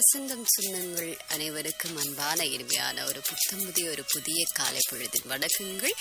வசந்தம் சொந்தங்கள் அனைவருக்கும் அன்பான இனிமையான ஒரு புத்தம் புதிய ஒரு புதிய காலை பொழுதின் வணக்கங்கள்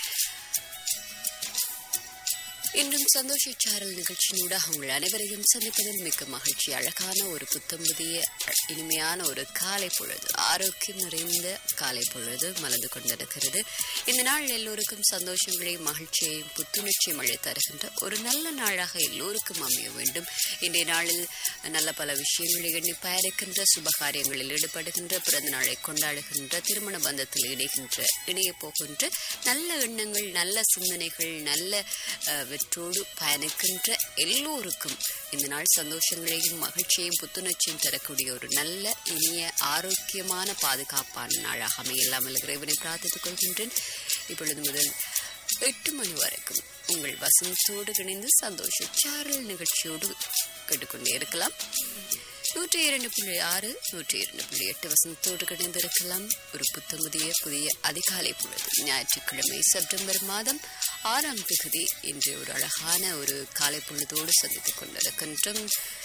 இன்றும் சந்தோஷ சாரல் நிகழ்ச்சியினூடாக உங்கள் அனைவரையும் சந்திப்பதில் மிக்க மகிழ்ச்சி அழகான ஒரு புத்தம் புதிய இனிமையான ஒரு காலை பொழுது ஆரோக்கியம் நிறைந்த காலை பொழுது மலர்ந்து கொண்டிருக்கிறது இந்த நாள் எல்லோருக்கும் சந்தோஷங்களையும் மகிழ்ச்சியையும் புத்துணர்ச்சியும் அளித்து தருகின்ற ஒரு நல்ல நாளாக எல்லோருக்கும் அமைய வேண்டும் இன்றைய நாளில் நல்ல பல விஷயங்களை எண்ணி பயணிக்கின்ற சுபகாரியங்களில் ஈடுபடுகின்ற பிறந்த நாளை கொண்டாடுகின்ற திருமண பந்தத்தில் இணைகின்ற இணைய போகின்ற நல்ல எண்ணங்கள் நல்ல சிந்தனைகள் நல்ல அஹ், வெற்றோடு பயணிக்கின்ற எல்லோருக்கும் இந்த நாள் சந்தோஷங்களையும் மகிழ்ச்சியையும் புத்துணர்ச்சியும் தரக்கூடிய ஒரு நல்ல இனிய ஆரோக்கியமான பாதுகாப்பான நாளாக அமையலாம் இறைவனை பிரார்த்தித்துக் கொள்கின்றேன் இப்பொழுது முதல் எட்டு மணி வரைக்கும் உங்கள் வசந்தத்தோடு இணைந்து சந்தோஷ சாரல் நிகழ்ச்சியோடு கேட்டுக்கொண்டே இருக்கலாம் நூற்றி இரண்டு புள்ளி ஆறு நூற்றி இரண்டு புள்ளி எட்டு வசந்தத்தோடு இணைந்திருக்கலாம் ஒரு புத்தமுதிய புதிய அதிகாலை பொழுது ஞாயிற்றுக்கிழமை செப்டம்பர் மாதம் ஆறாம் தேதி இன்று ஒரு அழகான ஒரு காலை பொழுதோடு சந்தித்துக் கொண்டிருக்கின்றோம்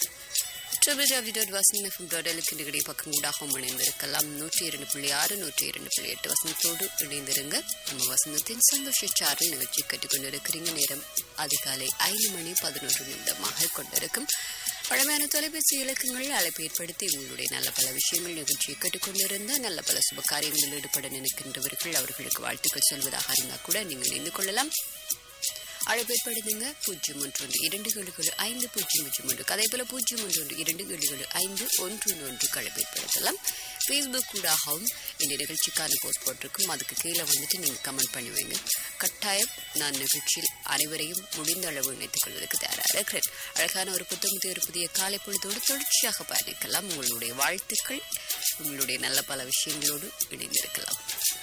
www.vasantham.lk பக்கம் ஊடாகவும் இணைந்திருக்கலாம் நூற்றி இரண்டு புள்ளி ஆறு நூற்றி இரண்டு புள்ளி எட்டு வசனத்தோடு இணைந்திருங்க நம்ம வசந்தத்தின் சந்தோஷ சாரல் நிகழ்ச்சி கேட்டுக்கொண்டிருக்கிறீங்க நேரம் அதிகாலை ஐந்து மணி பதினொன்று நிமிடமாக கொண்டிருக்கும் பழமையான தொலைபேசி இலக்கங்கள் அழைப்பு ஏற்படுத்தி உங்களுடைய நல்ல பல விஷயங்கள் நிகழ்ச்சியை கேட்டுக்கொண்டிருந்த நல்ல பல சுப காரியங்களில் ஈடுபட நினைக்கின்றவர்கள் அவர்களுக்கு வாழ்த்துக்கள் சொல்வதாக இருந்தால் கூட நீங்கள் இணைந்து கொள்ளலாம் அழைப்பேற்படுத்துங்க பூஜ்ஜியம் ஒன்று ஒன்று இரண்டு ஏழு ஏழு ஐந்து பூஜ்ஜியம் பூஜ்ஜியம் ஒன்று அதே போல பூஜ்ஜியம் ஒன்று ஒன்று இரண்டு ஏழு ஏழு ஐந்து ஒன்று ஒன்று அழைப்பேற்படுத்தலாம் ஃபேஸ்புக் கூடாகவும் இந்த நிகழ்ச்சிக்கான போஸ்ட் போட்டிருக்கும் அதுக்கு கீழே வந்துட்டு நீங்கள் கமெண்ட் பண்ணி வைங்க கட்டாயம் நான் நிகழ்ச்சியில் அனைவரையும் முடிந்த அளவு இணைத்துக் கொள்வதற்கு தயாராக இருக்கிறேன் அழகான ஒரு புத்தகத்தை ஒரு புதிய காலை பொழுதோடு தொடர்ச்சியாக பயணிக்கலாம் உங்களுடைய வாழ்த்துக்கள் உங்களுடைய நல்ல பல விஷயங்களோடு இணைந்திருக்கலாம்